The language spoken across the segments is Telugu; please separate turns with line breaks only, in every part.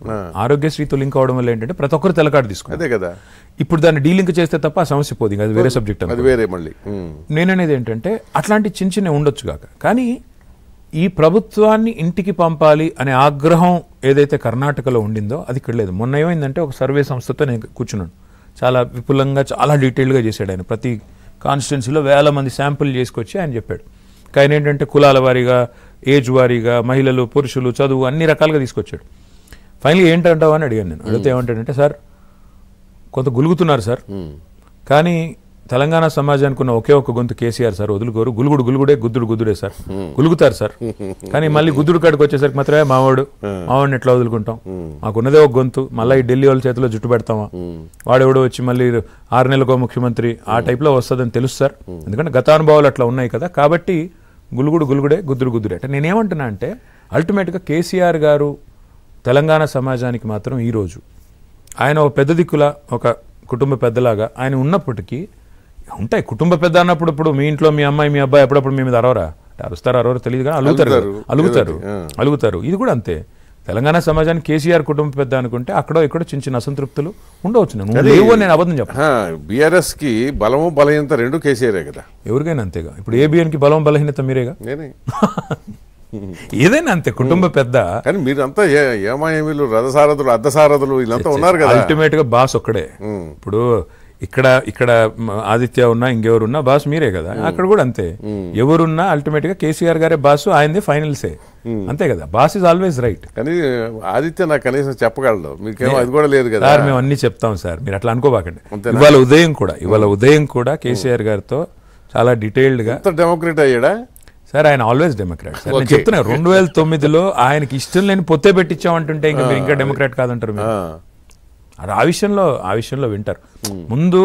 ఆరోగ్యశ్రీతో లింక్ అవడం వల్ల ఏంటంటే ప్రతి ఒక్కరు తెలకాడు తీసుకున్నారు
అదే కదా
ఇప్పుడు దాన్ని డీలింక్ చేస్తే తప్ప ఆ సమస్య పోదు ఇంకా అది వేరే సబ్జెక్ట్
అది వేరే మళ్ళీ ఉమ్.
నేననేది ఏంటంటే అట్లాంటి చిన్న చిన్న ఉండొచ్చు కాక కానీ ఈ ప్రభుత్వాన్ని ఇంటికి పంపాలి అనే ఆగ్రహం ఏదైతే కర్ణాటకలో ఉండిందో అది ఇక్కడ లేదు మొన్న ఏమైందంటే ఒక సర్వే సంస్థతో నేను కూర్చున్నాను చాలా విపులంగా చాలా డీటెయిల్గా చేశాడు ఆయన ప్రతి కాన్స్టిట్యున్సీలో వేల మంది శాంపుల్ చేసుకొచ్చి ఆయన చెప్పాడు కానీ ఏంటంటే కులాల వారీగా ఏజ్ వారీగా మహిళలు పురుషులు చదువు అన్ని రకాలుగా తీసుకొచ్చాడు ఫైనల్ ఏంటంటావు అని అడిగాను నేను అడిగితే ఏమంటాడంటే సార్ కొంత గులుగుతున్నారు సార్ కానీ తెలంగాణ సమాజానికి ఉన్న ఒకే ఒక గొంతు కేసీఆర్ సార్ వదులుకోరు గులుగుడు గులుగుడే గుద్దుడు గుద్దుడే సార్ గులుగుతారు సార్ కానీ మళ్ళీ గుద్దుడు కాడికి వచ్చేసరికి మాత్రమే మావాడు మావాడిని ఎట్లా వదులుకుంటాం మాకున్నదే ఒక గొంతు మళ్ళీ ఈ ఢిల్లీ వాళ్ళ చేతిలో జుట్టు పెడతామా వాడెవడో వచ్చి మళ్ళీ ఆరు నెలలకో ముఖ్యమంత్రి ఆ టైప్లో వస్తుందని తెలుసు సార్ ఎందుకంటే గతానుభవాలు అట్లా ఉన్నాయి కదా కాబట్టి గులుగుడు గులుగుడే గుద్దుడు గుద్దుడే అంటే నేనేమంటున్నా అంటే అల్టిమేట్గా కేసీఆర్ గారు తెలంగాణ సమాజానికి మాత్రం ఈరోజు ఆయన ఒక పెద్ద దిక్కుల ఒక కుటుంబ పెద్దలాగా ఆయన ఉన్నప్పటికీ ఉంటాయి కుటుంబ పెద్ద అన్నప్పుడు ఇప్పుడు మీ ఇంట్లో మీ అమ్మాయి మీ అబ్బాయి ఎప్పుడప్పుడు మీ మీద అరవరా అంటే అరుస్తారా అరవరా తెలియదు కానీ అలుగుతారు కదా.
అలుగుతారు.
అలుగుతారు
ఏదో ఒకటి,
అలుగుతారు ఇది కూడా అంతే తెలంగాణ సమాజానికి కేసీఆర్ కుటుంబ పెద్ద అనుకుంటే అక్కడో ఇక్కడో చిన్న చిన్న అసంతృప్తులు ఉండవచ్చు నేను లేవు అని నేను అబద్ధం చెప్పను
బీఆర్ఎస్ కి బలము బలహీనత రెండు కేసీఆరే కదా
ఎవరికైనా అంతేగా ఇప్పుడు ఏబిఎన్ కి బలం బలహీనత మీరేగా
నేనే
ఏదైనా అంతే కుటుంబ పెద్ద
కానీ మీరంతా ఏ- ఏమాయేమీలు రథసారథులు అర్ధసారథులు వీళ్ళంతా ఉన్నారు కదా
అల్టిమేట్ గా బాస్ ఒక్కడే ఇప్పుడు ఇక్కడ ఇక్కడ మ, ఆదిత్య ఉన్నా ఇంకెవరున్నా బాస్ మీరే కదా అక్కడ కూడా అంతే ఎవరున్నా అల్టిమేట్ గా కేసీఆర్ గారే బాస్ ఆయనదే ఫైనల్సే అంతే కదా బాస్ ఇస్ ఆల్వేస్ రైట్
కానీ ఆదిత్య నాకు కనీసం చెప్పగలడు మీకేమో అది కూడా లేదు కదా
సార్ మేము అన్ని చెప్తాం సార్ మీరు అట్లా అనుకోబాకండి ఇవాళ ఉదయం కూడా ఇవాళ ఉదయం కూడా కేసీఆర్ గారితో చాలా డీటెయిల్డ్ గా
ఎంత డెమోక్రేట్ అయ్యాడా
సార్ ఆయన ఆల్వేస్ డెమోక్రాట్ సార్ నేను
Okay.
చెప్తున్నా రెండు వేల తొమ్మిదిలో ఆయనకి ఇష్టం లేని పొత్తే పెట్టించామంటుంటే ఇంకా మీరు ఇంకా డెమోక్రాట్ కాదంటారు మీరు
ఆ,
అది ఆ విషయంలో ఆ విషయంలో వింటారు ముందు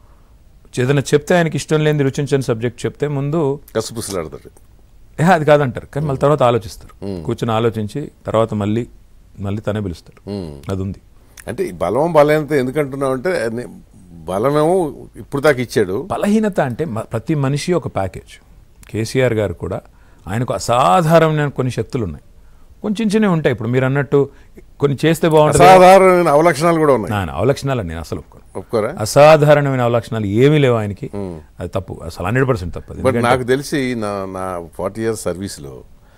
ఏదైనా చెప్తే ఆయనకి ఇష్టం లేని రుచించని సబ్జెక్ట్ చెప్తే ముందు
కసుపుసలాడతాడు
ఏ అది కాదంటారు కానీ మళ్ళీ తర్వాత ఆలోచిస్తారు కూర్చొని ఆలోచించి తర్వాత మళ్ళీ మళ్ళీ తనే పిలుస్తారు అది ఉంది
అంటే ఈ బలం బలహీనత ఎందుకంటున్నావు అంటే అది బలమేమో ఇప్పుడు దాకా ఇచ్చాడు
బలహీనత అంటే మ- ప్రతి మనిషి ఒక ప్యాకేజ్ కేసీఆర్ గారు కూడా ఆయనకు అసాధారణమైన కొన్ని శక్తులు ఉన్నాయి కొంచెం చిన్నవి ఉంటాయి ఇప్పుడు మీరు అన్నట్టు కొన్ని చేస్తే బాగుంటుంది
అసాధారణమైన అవలక్షణాలు కూడా ఉన్నాయి
ఆయన అవలక్షణాలు నేను అసలు ఒప్పుకోను
ఒప్పుకోరా
అసాధారణమైన అవలక్షణాలు ఏమీ లేవు ఆయనకి అది తప్పు అసలు హండ్రెడ్ పర్సెంట్ తప్పు అది.
బట్
ఎందుకంటే-
నాకు తెలిసి నా నా ఫార్టీ ఇయర్స్ సర్వీస్లో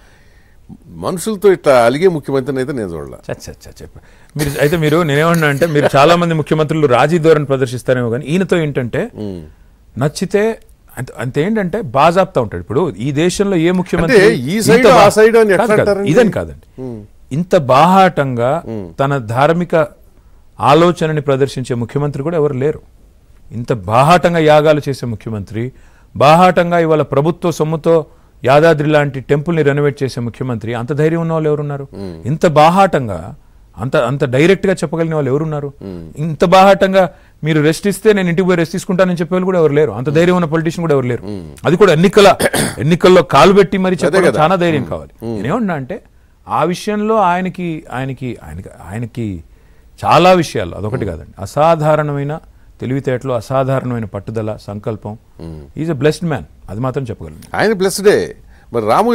మనుషులతో ఇట్లా అలిగే ముఖ్యమంత్రిని అయితే నేను చూడలే
చచ్చ చచ్చ చెప్ప మీరు అయితే మీరు నేనేమన్నా అంటే మీరు చాలా మంది ముఖ్యమంత్రులు రాజీ ధోరణి ప్రదర్శిస్తారేమో కానీ ఈయనతో ఏంటంటే నచ్చితే అంత- అంత ఏంటంటే బాజాప్తా ఉంటాడు ఇప్పుడు ఈ దేశంలో ఏ ముఖ్యమంత్రి
అంటే ఈ
ఇంత
సైడ్,
బా-
ఆ సైడ్ అని ఎట్లా
కాదు, కాదు.
అంటారండి?
ఇదని కాదండి ఇంత బాహాటంగా తన ధార్మిక ఆలోచనని ప్రదర్శించే ముఖ్యమంత్రి కూడా ఎవరు లేరు ఇంత బాహాటంగా యాగాలు చేసే ముఖ్యమంత్రి బాహాటంగా ఇవాళ ప్రభుత్వ సొమ్ముతో యాదాద్రి లాంటి టెంపుల్ని రెనోవేట్ చేసే ముఖ్యమంత్రి అంత ధైర్యం ఉన్న వాళ్ళు ఎవరున్నారు ఇంత బాహాటంగా అంత అంత డైరెక్ట్ గా చెప్పగలిగిన వాళ్ళు ఎవరున్నారు ఇంత బాహాటంగా మీరు రెస్ట్ ఇస్తే నేను ఇంటికి పోయి రెస్ట్ తీసుకుంటానని చెప్పే వాళ్ళు కూడా ఎవరు లేరు అంత ధైర్యం ఉన్న పొలిటీషియన్ కూడా ఎవరు లేరు అది కూడా ఎన్నికల ఎన్నికల్లో కాలు పెట్టి మరి చెప్పడం చాలా ధైర్యం కావాలి నేనేమన్నా అంటే ఆ విషయంలో ఆయనకి ఆయనకి ఆయనకి ఆయనకి చాలా విషయాల్లో అదొకటి కాదండి అసాధారణమైన తెలివితేటలు అసాధారణమైన పట్టుదల సంకల్పం ఈజ్ ఎ బ్లెస్డ్ మ్యాన్ అది మాత్రం చెప్పగలను
ఆయన బ్లెస్డే మరి రాము